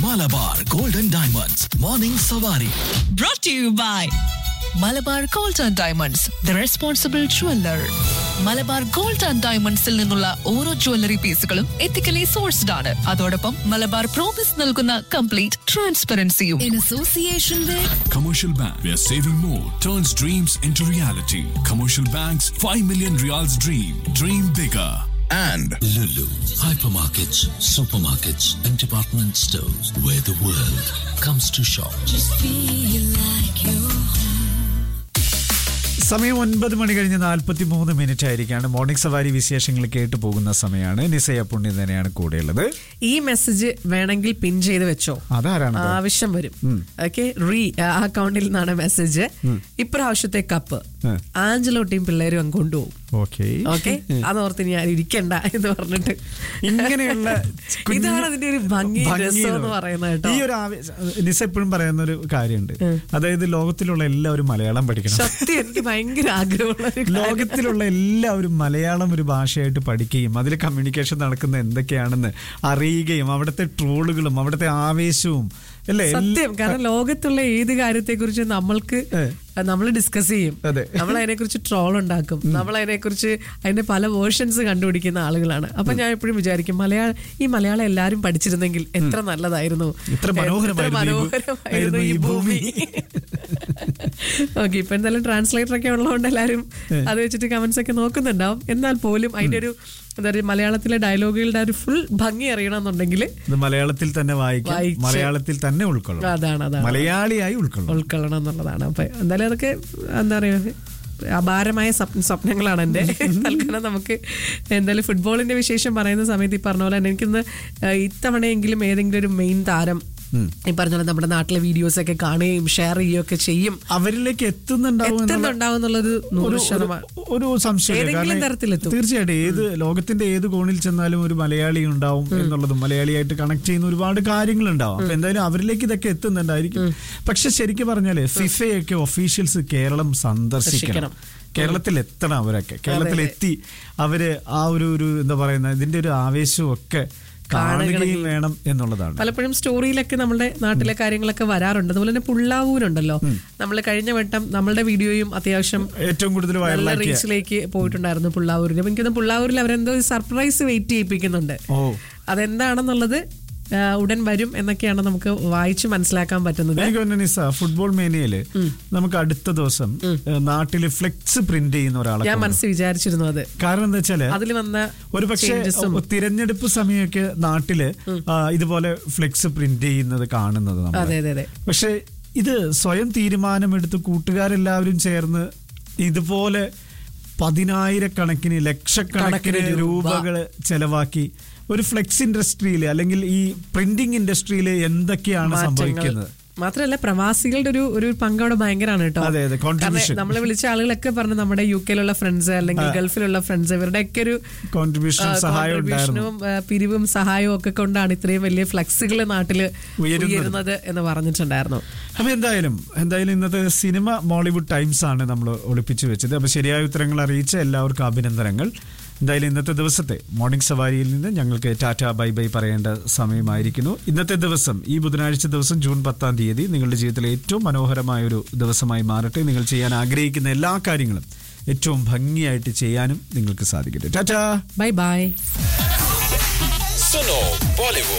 Malabar golden diamonds morning സവാരി brought to you by Malabar gold and diamonds the responsible jeweller Malabar gold and ഡയമണ്ട്സിൽ നിന്നുള്ള ഓരോ jewellery പീസുകളും ethically sourced ആണ് അതോടൊപ്പം മലബാർ പ്രോമിസ് നൽകുന്ന കംപ്ലീറ്റ് ട്രാൻസ്പെറൻസിയും in association with Commercial Bank, where saving more turns dreams into reality. Commercial Bank's 5 million reals dream. Dream bigger. and Lulu, hypermarkets, supermarkets, and department stores where the world comes to shop. സമയം ഒൻപത് മണി കഴിഞ്ഞ് നാൽപ്പത്തി മൂന്ന് minute ആയിരിക്കാണ് morning സവാരി വിശേഷങ്ങൾ കേട്ടു പോകുന്ന സമയമാണ് നിസയ പുണ്യം തന്നെയാണ് കൂടെയുള്ളത് ഈ മെസ്സേജ് വേണമെങ്കിൽ പിൻ ചെയ്ത് വെച്ചോ അതാരാണ് ആവശ്യം വരും ഓക്കെ റീ ആ അക്കൗണ്ടിൽ നിന്നാണ് മെസ്സേജ് ഇപ്രാവശ്യത്തെ കപ്പ് ഉം. ആഞ്ചലോട്ടിയും പിള്ളേരും അങ്ങ് കൊണ്ടുപോകും ഓക്കെ ഓക്കെ അതോർത്ത് ഇനി ആരും ഇരിക്കണ്ട എന്ന് പറഞ്ഞിട്ട് ഇങ്ങനെയുള്ള കുഞ്ഞു- ഇതാണ് അതിന്റെ ഒരു ഭംഗി ഭംഗി രസം എന്ന് എന്ന് പറയുന്നത് കേട്ടോ ഈ ഒരു ആവേ- നിസ എപ്പോഴും പറയുന്ന ഒരു കാര്യമുണ്ട് അതായത് ലോകത്തിലുള്ള എല്ലാവരും മലയാളം പഠിക്കണം സത്യം എനിക്ക് ഭയങ്കര ആഗ്രഹമുള്ള ഒരു കാര്യം. ലോകത്തിലുള്ള എല്ലാവരും മലയാളം ഒരു ഭാഷയായിട്ട് പഠിക്കുകയും അതിൽ കമ്മ്യൂണിക്കേഷൻ നടക്കുന്ന എന്തൊക്കെയാണെന്ന് അറിയുകയും അവിടുത്തെ ട്രോളുകളും അവിടുത്തെ ആവേശവും അല്ലേ എല്ലാ- സത്യം കാരണം ലോകത്തുള്ള ഏത് കാര്യത്തെ കുറിച്ച് നമ്മൾക്ക് ഏ. നമ്മൾ ഡിസ്കസ് ചെയ്യും അതെ. നമ്മൾ അതിനെ കുറിച്ച് ട്രോൾ ഉണ്ടാക്കും നമ്മൾ അതിനെ കുറിച്ച് അതിന്റെ പല വേർഷൻസ് കണ്ടുപിടിക്കുന്ന ആളുകളാണ് അപ്പൊ ഞാൻ എപ്പോഴും വിചാരിക്കും മലയാളം ഈ മലയാളം എല്ലാരും പഠിച്ചിരുന്നെങ്കിൽ എത്ര നല്ലതായിരുന്നു എത്ര മനോഹരമായിരുന്നു ഈ ഭൂ- മനോഹരമായിരുന്നു ഈ ഭൂമി ഓക്കെ ഇപ്പൊ എന്തായാലും ട്രാൻസ്ലേറ്റർ ഒക്കെ ഉള്ളതുകൊണ്ട് എല്ലാരും അത് വെച്ചിട്ട് കമന്റ്സ് ഒക്കെ നോക്കുന്നുണ്ടാവും എന്നാൽ പോലും അതിന്റെ ഒരു എന്താ പറയുക മലയാളത്തിലെ ഡയലോഗുകളുടെ ഒരു ഫുൾ ഭംഗി അറിയണമെന്നുണ്ടെങ്കിൽ ഇത് മലയാളത്തിൽ തന്നെ വായിക്കും വായിച്ച്. മലയാളത്തിൽ തന്നെ ഉൾക്കൊള്ളും അതാണ് അതാണ് മലയാളിയായി ഉൾക്കൊള്ളും ഉൾക്കൊള്ളണം എന്നുള്ളതാണ് അപ്പൊ എന്തായാലും അതൊക്കെ എന്താ പറയുക അപാരമായ സ്വപ്ന സ്വപ്നങ്ങളാണ് എൻ്റെ തൽക്കാലം നമുക്ക് എന്തായാലും ഫുട്ബോളിന്റെ വിശേഷം പറയുന്ന സമയത്ത് ഈ പറഞ്ഞ പോലെ തന്നെ എനിക്കിന്ന് ഏഹ്, ഇത്തവണയെങ്കിലും ഏതെങ്കിലും ഒരു മെയിൻ താരം ഈ പറഞ്ഞ പോലെ നമ്മുടെ നാട്ടിലെ വീഡിയോസ് ഒക്കെ കാണുകയും ഷെയർ ചെയ്യുകയൊക്കെ ചെയ്യും അവരിലേക്ക് എത്തുന്നുണ്ടാവും എന്നുള്ള എത്തുന്നുണ്ടാവും എന്നുള്ളൊരു നൂറ് ഒരു- ശതമാനം ഒരു- ഒരു സംശയം ഏതെങ്കിലും തരത്തിലെത്തും. തീർച്ചയായിട്ടും ഏത് ലോകത്തിന്റെ ഏത് കോണിൽ ചെന്നാലും ഒരു മലയാളി ഉണ്ടാവും എന്നുള്ളതും മലയാളിയായിട്ട് കണക്ട് ചെയ്യുന്ന ഒരുപാട് കാര്യങ്ങൾ ഉണ്ടാവും അപ്പൊ എന്തായാലും അവരിലേക്ക് ഇതൊക്കെ എത്തുന്നുണ്ടായിരിക്കും പക്ഷെ ശരിക്കും പറഞ്ഞാല് ഫിഫയൊക്കെ ഒഫീഷ്യൽസ് കേരളം സന്ദർശിക്കണം കേരളത്തിൽ എത്തണം അവരൊക്കെ കേരളത്തിൽ എത്തി അവര് ആ ഒരു ഒരു എന്താ പറയുന്ന ഇതിന്റെ ഒരു ആവേശവും ഒക്കെ കാണുകയും വേണം എന്നുള്ളതാണ് പലപ്പോഴും സ്റ്റോറിയിലൊക്കെ നമ്മുടെ നാട്ടിലെ കാര്യങ്ങളൊക്കെ വരാറുണ്ട് അതുപോലെ തന്നെ പുള്ളാവൂരുണ്ടല്ലോ നമ്മൾ കഴിഞ്ഞ വട്ടം നമ്മളുടെ വീഡിയോയും അത്യാവശ്യം ഏറ്റവും കൂടുതൽ നല്ല വൈറലാക്കിയ റീച്ചിലേക്ക് പോയിട്ടുണ്ടായിരുന്നു പുള്ളാവൂരിൽ അപ്പൊ എനിക്കൊന്ന് പുള്ളാവൂരിൽ അവരെന്തോ സർപ്രൈസ് വെയിറ്റ് ചെയ്യിപ്പിക്കുന്നുണ്ട് ഓ അതെന്താണെന്നുള്ളത് ആ, ഉടൻ വരും എന്നൊക്കെയാണ് നമുക്ക് വായിച്ച് മനസ്സിലാക്കാൻ പറ്റുന്നത് എനിക്ക് തോന്നുന്നു നിസ ഫുട്ബോൾ മേനയില് നമുക്ക് അടുത്ത ദിവസം ഏഹ്, നാട്ടില് ഫ്ലെക്സ് പ്രിന്റ് ചെയ്യുന്ന ഒരാളെ ഞാൻ കാണും. മനസ്സിൽ വിചാരിച്ചിരുന്നു അത് കാരണം എന്താ വെച്ചാല് അതിൽ വന്ന ഒരു പക്ഷേ changesഉം. തിരഞ്ഞെടുപ്പ് സമയമൊക്കെ നാട്ടില് ആ, ഇതുപോലെ ഫ്ലെക്സ് പ്രിന്റ് ചെയ്യുന്നത് കാണുന്നത് നമ്മൾ അതെ അതെ അതെ പക്ഷെ ഇത് സ്വയം തീരുമാനമെടുത്ത് കൂട്ടുകാരെല്ലാവരും ചേർന്ന് ഇതുപോലെ പതിനായിരക്കണക്കിന് ലക്ഷക്കണക്കിന് കണക്കിന് രൂപ. രൂപകള് ചെലവാക്കി ഒരു ഫ്ലെക്സ് ഇൻഡസ്ട്രിയിൽ അല്ലെങ്കിൽ ഈ പ്രിന്റിംഗ് ഇൻഡസ്ട്രിയിൽ എന്തൊക്കെയാണ് മാറ്റങ്ങൾ. സംഭവിക്കുന്നത് മാത്രമല്ല പ്രവാസികളുടെ ഒരു ഒരു പങ്ക് അവിടെ ഭയങ്കരമാണ് കേട്ടോ അതെ, അതെ, contribution. നമ്മൾ വിളിച്ച ആളുകളൊക്കെ പറഞ്ഞു നമ്മുടെ യു കെയിലുള്ള ഫ്രണ്ട്സ് അല്ലെങ്കിൽ ഗൾഫിലുള്ള ഫ്രണ്ട്സ് ഇവരുടെയൊക്കെ ഒരു കോൺട്രിബ്യൂഷനും ആ, സഹായം ഉണ്ടായിരുന്നു contributionവും, ആ, പിരിവും സഹായവും ഒക്കെ കൊണ്ടാണ് ഇത്രയും വലിയ ഫ്ലക്സുകൾ നാട്ടില് ഉയരുന്നത്. ഉയരുന്നത് എന്ന് പറഞ്ഞിട്ടുണ്ടായിരുന്നു അപ്പൊ എന്തായാലും എന്തായാലും ഇന്നത്തെ സിനിമ മോളിവുഡ് ടൈംസ് ആണ് നമ്മൾ ഒളിപ്പിച്ചു വെച്ചത് അപ്പൊ ശരിയായ ഉത്തരങ്ങൾ അറിയിച്ച എല്ലാവർക്കും അഭിനന്ദനങ്ങൾ എന്തായാലും ഇന്നത്തെ ദിവസത്തെ മോർണിംഗ് സവാരിയിൽ നിന്ന് ഞങ്ങൾക്ക് ടാറ്റ ബൈ ബൈ പറയേണ്ട സമയമായിരിക്കുന്നു ഇന്നത്തെ ദിവസം ഈ ബുധനാഴ്ച ദിവസം ജൂൺ പത്താം തീയതി നിങ്ങളുടെ ജീവിതത്തിലെ ഏറ്റവും മനോഹരമായ ഒരു ദിവസമായി മാറട്ടെ നിങ്ങൾ ചെയ്യാൻ ആഗ്രഹിക്കുന്ന എല്ലാ കാര്യങ്ങളും ഏറ്റവും ഭംഗിയായിട്ട് ചെയ്യാനും നിങ്ങൾക്ക് സാധിക്കട്ടെ tata bye bye Suno Bollywood.